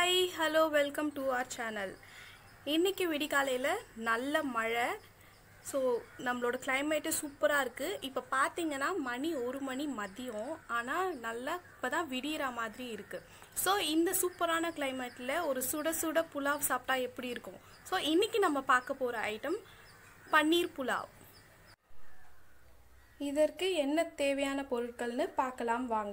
hi hello welcome to our channel இன்னைக்கு விடிகாலையில் நல்ல மழை ஸோ நம்மளோட கிளைமேட்டு சூப்பராக இருக்குது இப்போ பார்த்தீங்கன்னா மணி ஒரு மணி மதியம் ஆனால் நல்லா இப்போ தான் விடிகிற மாதிரி இருக்குது ஸோ இந்த சூப்பரான கிளைமேட்டில் ஒரு சுட சுட புலாவ் சாப்பிட்டா எப்படி இருக்கும் ஸோ இன்னைக்கு நம்ம பார்க்க போகிற ஐட்டம் பன்னீர் புலாவ் இதற்கு என்ன தேவையான பொருட்கள்னு பார்க்கலாம் வாங்க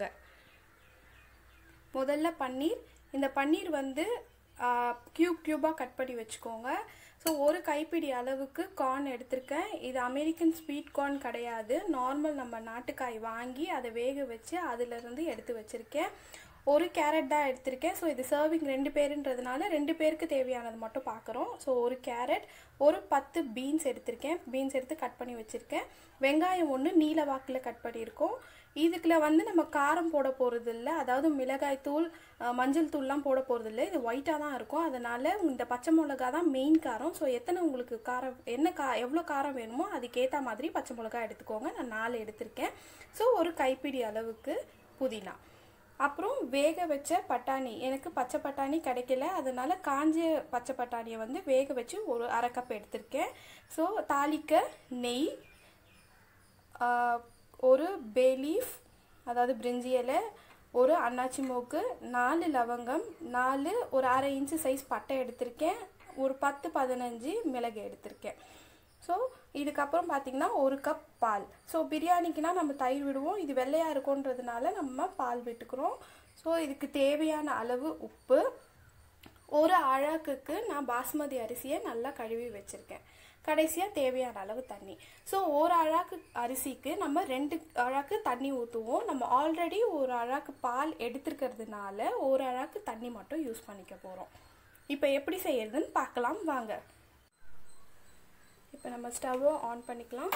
முதல்ல பன்னீர் இந்த பன்னீர் வந்து க்யூப் க்யூபாக கட் பண்ணி வச்சுக்கோங்க ஸோ ஒரு கைப்பிடி அளவுக்கு கார்ன் எடுத்திருக்கேன் இது அமெரிக்கன் ஸ்வீட் கார்ன் கிடையாது நார்மல் நம்ம நாட்டுக்காய் வாங்கி அதை வேக வச்சு அதிலிருந்து எடுத்து வச்சுருக்கேன் ஒரு கேரட் தான் எடுத்திருக்கேன் ஸோ இது சர்விங் ரெண்டு பேருன்றதுனால ரெண்டு பேருக்கு தேவையானது மட்டும் பார்க்குறோம் ஸோ ஒரு கேரட் ஒரு பத்து பீன்ஸ் எடுத்திருக்கேன் பீன்ஸ் எடுத்து கட் பண்ணி வச்சுருக்கேன் வெங்காயம் ஒன்று நீல வாக்கில் கட் பண்ணியிருக்கோம் இதுக்குள்ள வந்து நம்ம காரம் போட போகிறது இல்லை அதாவது மிளகாய் தூள் அஹ், மஞ்சள் தூள்லாம் போட போகிறது இல்லை இது ஒயிட்டாக தான் இருக்கும் அதனால் இந்த பச்சை மிளகா தான் மெயின் காரம் ஸோ எத்தனை உங்களுக்கு காரம் என்ன கா எவ்வளோ காரம் வேணுமோ அதுக்கேற்ற மாதிரி பச்சை மிளகா எடுத்துக்கோங்க நான் நாலு எடுத்திருக்கேன் ஸோ ஒரு கைப்பிடி அளவுக்கு புதினா அப்புறம் வேக வச்ச பட்டாணி எனக்கு பச்சை பட்டாணி கிடைக்கல அதனால காஞ்ச பச்சை பட்டாணியை வந்து வேக வச்சு ஒரு அரை கப் எடுத்திருக்கேன் ஸோ தாளிக்க நெய் ஆஹ், ஒரு பே லீஃப் அதாவது பிரிஞ்சி இலை ஒரு அன்னாச்சி மூக்கு நாலு லவங்கம் நாலு ஒரு அரை இன்ச்சு சைஸ் பட்டை எடுத்திருக்கேன் ஒரு பத்து பதினஞ்சு மிளகு எடுத்திருக்கேன் ஸோ இதுக்கப்புறம் பார்த்தீங்கன்னா ஒரு கப் பால் ஸோ பிரியாணிக்குனா நம்ம தயிர் விடுவோம் இது வெள்ளையாக இருக்குன்றதுனால நம்ம பால் விட்டுக்கிறோம் ஸோ இதுக்கு தேவையான அளவு உப்பு ஒரு அழகுக்கு நான் பாஸ்மதி அரிசியை நல்லா கழுவி வச்சுருக்கேன் கடைசியாக தேவையான அளவு தண்ணி ஸோ ஒரு அழாக்கு அரிசிக்கு நம்ம ரெண்டு அழாக்கு தண்ணி ஊற்றுவோம் நம்ம ஆல்ரெடி ஒரு அழாக்கு பால் எடுத்துருக்கிறதுனால ஒரு அழாக்கு தண்ணி மட்டும் யூஸ் பண்ணிக்க போகிறோம் இப்போ எப்படி செய்யறதுன்னு பார்க்கலாம் வாங்க இப்போ நம்ம ஸ்டவ்வை ஆன் பண்ணிக்கலாம்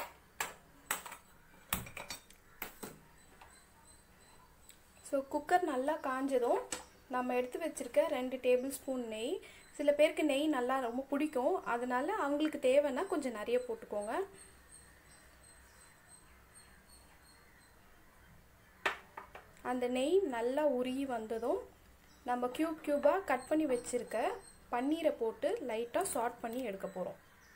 ஸோ குக்கர் நல்லா காஞ்சதும் நம்ம எடுத்து வச்சிருக்க ரெண்டு டேபிள் ஸ்பூன் நெய் சில பேருக்கு நெய் நல்லா ரொம்ப பிடிக்கும் அதனால அவங்களுக்கு தேவைன்னா கொஞ்சம் நிறைய போட்டுக்கோங்க அந்த நெய் நல்லா உருகி வந்ததும் நம்ம க்யூப் க்யூபாக கட் பண்ணி வச்சிருக்க பன்னீரை போட்டு லைட்டாக சார்ட் பண்ணி எடுக்க போகிறோம்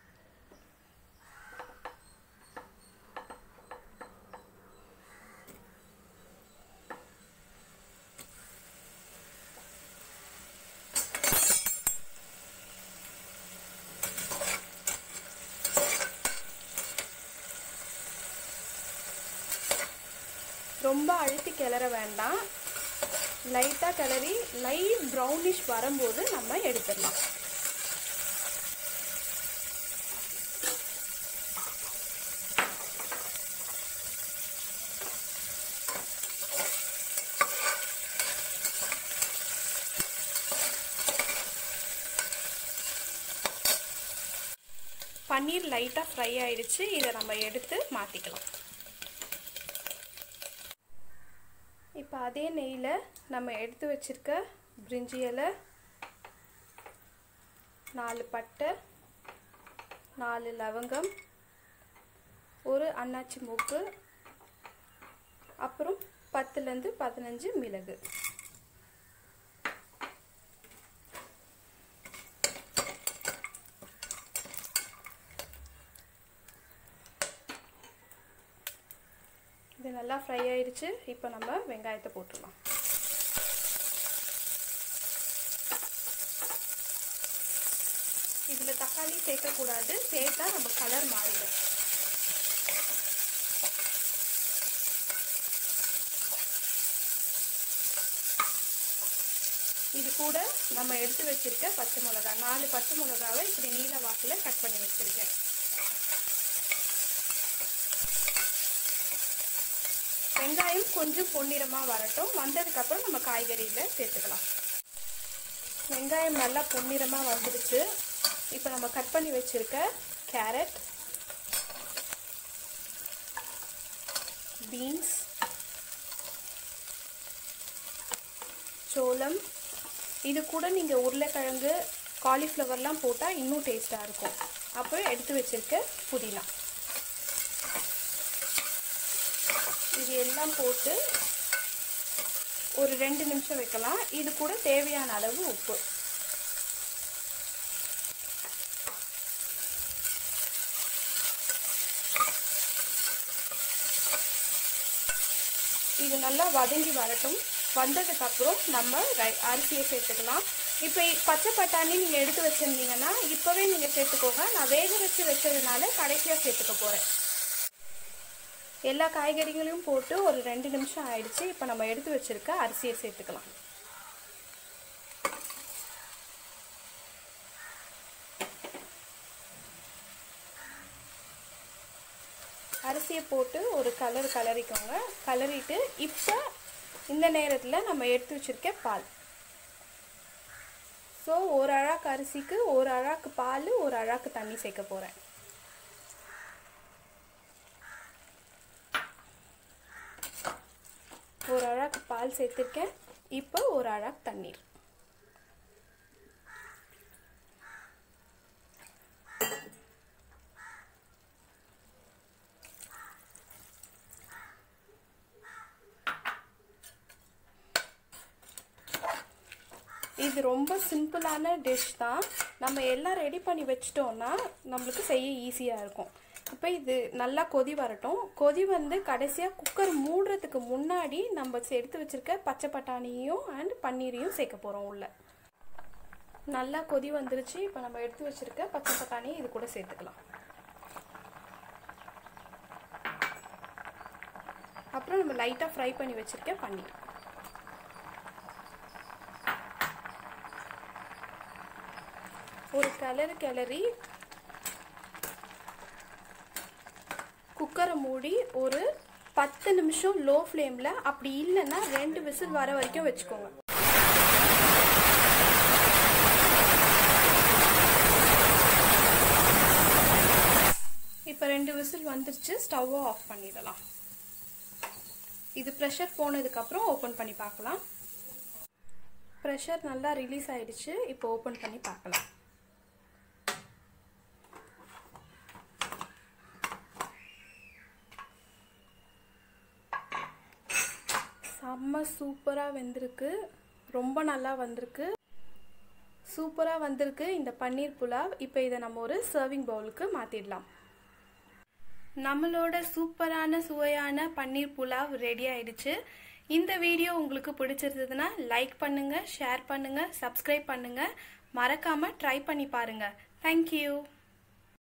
ரொம்ப அழுத்தி கிளற வேண்டாம் லைட்டாக கிளறி லைட் ப்ரௌனிஷ் வரும்போது நம்ம எடுத்துடலாம் பன்னீர் லைட்டாக ஃப்ரை ஆயிடுச்சு இதை நம்ம எடுத்து மாற்றிக்கலாம் இப்போ அதே நெய்யில் நம்ம எடுத்து வச்சிருக்க பிரிஞ்சி இலை நாலு பட்டை நாலு லவங்கம் ஒரு அன்னாச்சி மூக்கு அப்புறம் பத்துலேருந்து பதினஞ்சு மிளகு இது நல்லா ஃப்ரை ஆயிடுச்சு இப்போ நம்ம வெங்காயத்தை போட்டுடலாம் இதில் தக்காளி சேர்க்கக்கூடாது சேர்த்தா நம்ம கலர் மாறிடும் இது கூட நம்ம எடுத்து வச்சிருக்க பச்சை மிளகா நாலு பச்சை மிளகாவை இப்படி நீல வாக்கில் கட் பண்ணி வச்சிருக்கேன் வெங்காயம் கொஞ்சம் பொன்னிறமாக வரட்டும் வந்ததுக்கப்புறம் நம்ம காய்கறியில் சேர்த்துக்கலாம் வெங்காயம் நல்லா பொன்னிறமாக வந்துடுச்சு இப்போ நம்ம கட் பண்ணி வச்சுருக்க கேரட் பீன்ஸ் சோளம் இது கூட நீங்கள் உருளைக்கிழங்கு காலிஃப்ளவர்லாம் போட்டால் இன்னும் டேஸ்ட்டாக இருக்கும் அப்போ எடுத்து வச்சுருக்க புதினா இது எல்லாம் போட்டு ஒரு ரெண்டு நிமிஷம் வைக்கலாம் இது கூட தேவையான அளவு உப்பு இது நல்லா வதங்கி வரட்டும் வந்ததுக்கப்புறம் நம்ம ரை- அரிசியை சேர்த்துக்கலாம் இப்போ பச்சை பட்டாணி நீங்கள் எடுத்து வச்சுருந்தீங்கன்னா இப்போவே நீங்கள் சேர்த்துக்கோங்க நான் வேக வச்சு வச்சதுனால கடைசியாக சேர்த்துக்க போகிறேன் எல்லா காய்கறிகளையும் போட்டு ஒரு ரெண்டு நிமிஷம் ஆயிடுச்சு இப்போ நம்ம எடுத்து வச்சிருக்க அரிசியை சேர்த்துக்கலாம் அரிசியை போட்டு ஒரு கலர் கலரிக்கோங்க கலரிட்டு இப்போ இந்த நேரத்தில் நம்ம எடுத்து வச்சிருக்க பால் ஸோ ஒரு அழாக்கு அரிசிக்கு ஒரு அழாக்கு பால் ஒரு அழாக்கு தண்ணி சேர்க்க போகிறேன் ஒரு அழாக்கு பால் சேர்த்துருக்கேன் இப்போ ஒரு அழாக்கு தண்ணீர் இது ரொம்ப சிம்பிளான டிஷ் தான் நம்ம எல்லாம் ரெடி பண்ணி வச்சிட்டோம்னா நம்மளுக்கு செய்ய ஈஸியாக இருக்கும் இப்போ இது நல்லா கொதி வரட்டும் கொதி வந்து கடைசியாக குக்கர் மூடுறதுக்கு முன்னாடி நம்ம எடுத்து வச்சிருக்க பச்சை பட்டாணியும் அண்ட் பன்னீரையும் சேர்க்க போகிறோம் உள்ள நல்லா கொதி வந்துருச்சு இப்போ நம்ம எடுத்து வச்சிருக்க பச்சை பட்டாணியை இது கூட சேர்த்துக்கலாம் அப்புறம் நம்ம லைட்டாக ஃப்ரை பண்ணி வச்சிருக்க பன்னீர் ஒரு கலர் கிளறி குக்கரை மூடி ஒரு பத்து நிமிஷம் லோ ஃப்ளேமில் அப்படி இல்லைன்னா ரெண்டு விசில் வர வரைக்கும் வச்சுக்கோங்க இப்போ ரெண்டு விசில் வந்துருச்சு ஸ்டவ்வை ஆஃப் பண்ணிடலாம் இது ப்ரெஷர் போனதுக்கப்புறம் ஓப்பன் பண்ணி பார்க்கலாம் ப்ரெஷர் நல்லா ரிலீஸ் ஆயிடுச்சு இப்போ ஓப்பன் பண்ணி பார்க்கலாம் செம்ம சூப்பராக வெந்திருக்கு ரொம்ப நல்லா வந்திருக்கு சூப்பராக வந்திருக்கு இந்த பன்னீர் புலாவ் இப்போ இதை நம்ம ஒரு சர்விங் பவுலுக்கு மாற்றிடலாம் நம்மளோட சூப்பரான சுவையான பன்னீர் புலாவ் ரெடி ஆயிடுச்சு இந்த வீடியோ உங்களுக்கு பிடிச்சிருந்ததுன்னா லைக் பண்ணுங்க ஷேர் பண்ணுங்க சப்ஸ்கிரைப் பண்ணுங்க மறக்காம ட்ரை பண்ணி பாருங்க தேங்க்யூ